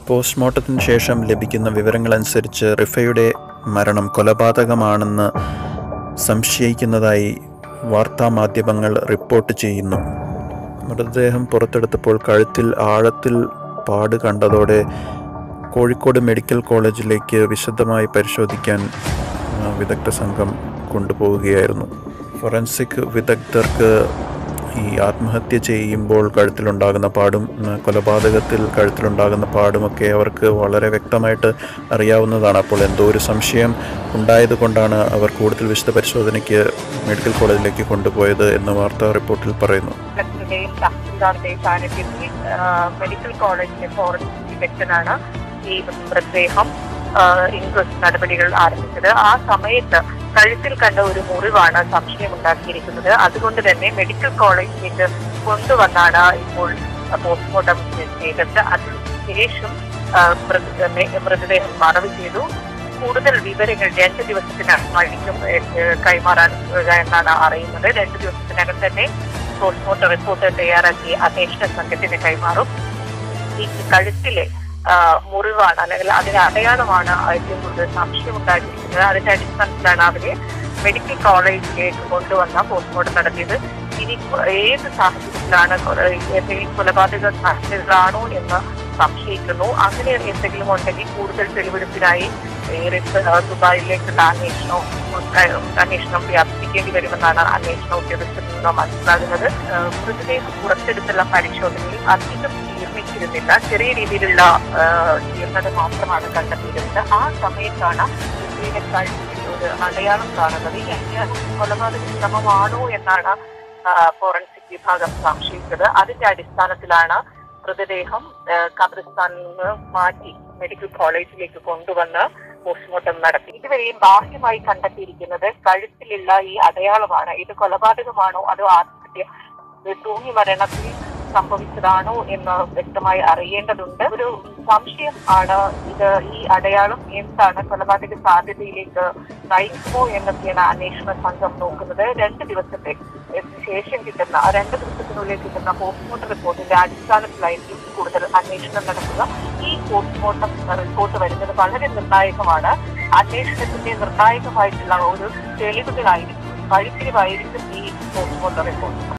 പോസ്റ്റ്മോർട്ടത്തിന് ശേഷം ലഭിക്കുന്ന വിവരങ്ങളനുസരിച്ച് റിഫയുടെ മരണം കൊലപാതകമാണെന്ന് സംശയിക്കുന്നതായി വാർത്താമാധ്യമങ്ങൾ റിപ്പോർട്ട് ചെയ്യുന്നു മൃതദേഹം പുറത്തെടുത്തപ്പോൾ കഴുത്തിൽ ആഴത്തിൽ പാട് കണ്ടതോടെ കോഴിക്കോട് മെഡിക്കൽ കോളേജിലേക്ക് വിശദമായി പരിശോധിക്കാൻ ആ, വിദഗ്ധ സംഘം കൊണ്ടുപോവുകയായിരുന്നു ഫോറൻസിക് വിദഗ്ധർക്ക് ഈ ആത്മഹത്യ ചെയ്യുമ്പോൾ കഴുത്തിലുണ്ടാകുന്ന പാടും ഉം, കൊലപാതകത്തിൽ കഴുത്തിലുണ്ടാകുന്ന പാടുമൊക്കെ അവർക്ക് വളരെ വ്യക്തമായിട്ട് അറിയാവുന്നതാണ് അപ്പോൾ എന്തോ ഒരു സംശയം ഉണ്ടായതുകൊണ്ടാണ് അവർ കൂടുതൽ വിശദ പരിശോധനയ്ക്ക് മെഡിക്കൽ കോളേജിലേക്ക് കൊണ്ടുപോയത് എന്ന് വാർത്താ റിപ്പോർട്ടിൽ പറയുന്നു കളക്ടറുടെയും തഹസിൽദാറുടെയും സാന്നിധ്യത്തിൽ ആ, മെഡിക്കൽ കോളേജിലെ ഫോറൻസിക് വിദഗ്ധനാണ് ഈ മൃതദേഹം ആ, ഇൻക്വസ്റ്റ് നടപടികൾ ആരംഭിച്ചത് ആ സമയത്ത് കഴുത്തിൽ കണ്ട ഒരു മുറിവാണ് സംശയമുണ്ടാക്കിയിരിക്കുന്നത് അതുകൊണ്ട് തന്നെ മെഡിക്കൽ കോളേജിലേക്ക് കൊണ്ടുവന്നാണ് ഇപ്പോൾ പോസ്റ്റ്മോർട്ടം ചെയ്തത് അതിനുശേഷം ആ, മൃത- മെ- മൃതദേഹം മറവ് ചെയ്തു കൂടുതൽ വിവരങ്ങൾ രണ്ട് ദിവസത്തിനകമായിരിക്കും ഏഹ്, കൈമാറാൻ എന്നാണ് അറിയുന്നത് രണ്ട് ദിവസത്തിനകം തന്നെ പോസ്റ്റ്മോർട്ടം റിപ്പോർട്ട് തയ്യാറാക്കി അന്വേഷണ സംഘത്തിന് കൈമാറും ഈ കഴുത്തിലെ ആ, മുറിവാണ് അല്ലെങ്കിൽ അതിന് അടയാളമാണ് ഏറ്റവും കൂടുതൽ സംശയം ഉണ്ടായിരിക്കുന്നത് അതിന്റെ അടിസ്ഥാനത്തിലാണ് അവരെ മെഡിക്കൽ കോളേജിലേക്ക് കൊണ്ടുവന്ന പോസ്റ്റ്മോർട്ടം നടത്തിയത് ഇനി ഏത് സാഹചര്യത്തിലാണ് കൊല- എന്തെങ്കിലും കൊലപാതക സാധ്യതകളാണോ എന്ന് സംശയിക്കുന്നു അങ്ങനെ എന്തെങ്കിലും ഉണ്ടെങ്കിൽ കൂടുതൽ തെളിവെടുപ്പിനായി ഏറെ ദുബായിലേക്കുള്ള അന്വേഷണം അന്വേഷണം വ്യാപിപ്പിക്കേണ്ടി വരുമെന്നാണ് അന്വേഷണ ഉദ്യോഗസ്ഥരിൽ നിന്ന് മനസ്സിലാകുന്നത് ഏഹ് മൃതദേഹം പുറത്തെടുത്തുള്ള പരിശോധനയിൽ അധികം ജീർണിച്ചിരുന്നില്ല ചെറിയ രീതിയിലുള്ള ഏഹ് ജീർണത മാത്രമാണ് കണ്ടെത്തിയിരുന്നത് ആ സമയത്താണ് കുട്ടിയുടെ കഴുത്തിൽ ഒരു അടയാളം കാണുന്നത് ഈ അന്യ കൊലപാതക ശ്രമമാണോ എന്നാണ് ഫോറൻസിക് വിഭാഗം സംശയിച്ചത് അതിന്റെ അടിസ്ഥാനത്തിലാണ് മൃതദേഹം ഏഹ് ഖബറിസ്ഥാനിൽ നിന്ന് മാറ്റി മെഡിക്കൽ കോളേജിലേക്ക് കൊണ്ടുവന്ന് പോസ്റ്റ്മോർട്ടം നടത്തി ഇതുവരെയും ബാഹ്യമായി കണ്ടെത്തിയിരിക്കുന്നത് കഴുത്തിലുള്ള ഈ അടയാളമാണ് ഇത് കൊലപാതകമാണോ അതോ ആത്മഹത്യ ഇത് തൂങ്ങി മരണത്തിൽ സംഭവിച്ചതാണോ എന്ന് വ്യക്തമായി അറിയേണ്ടതുണ്ട് ഒരു സംശയം ആണ് ഇത് ഈ അടയാളം എന്താണ് കൊലപാതക സാധ്യതയിലേക്ക് നയിക്കുമോ എന്നൊക്കെയാണ് അന്വേഷണ സംഘം നോക്കുന്നത് രണ്ട് ദിവസത്തെ ശേഷം കിട്ടുന്ന ആ രണ്ട് ദിവസത്തിനുള്ളിൽ കിട്ടുന്ന പോസ്റ്റ്മോർട്ടം റിപ്പോർട്ടിന്റെ അടിസ്ഥാനത്തിലായിരിക്കും കൂടുതൽ അന്വേഷണം നടക്കുക ഈ പോസ്റ്റ്മോർട്ടം റിപ്പോർട്ട് വരുന്നത് വളരെ നിർണായകമാണ് അന്വേഷണത്തിന്റെ നിർണായകമായിട്ടുള്ള ഒരു തെളിവുകളായിരിക്കും വഴിത്തിരിവായിരിക്കും ഈ പോസ്റ്റ്മോർട്ടം റിപ്പോർട്ട്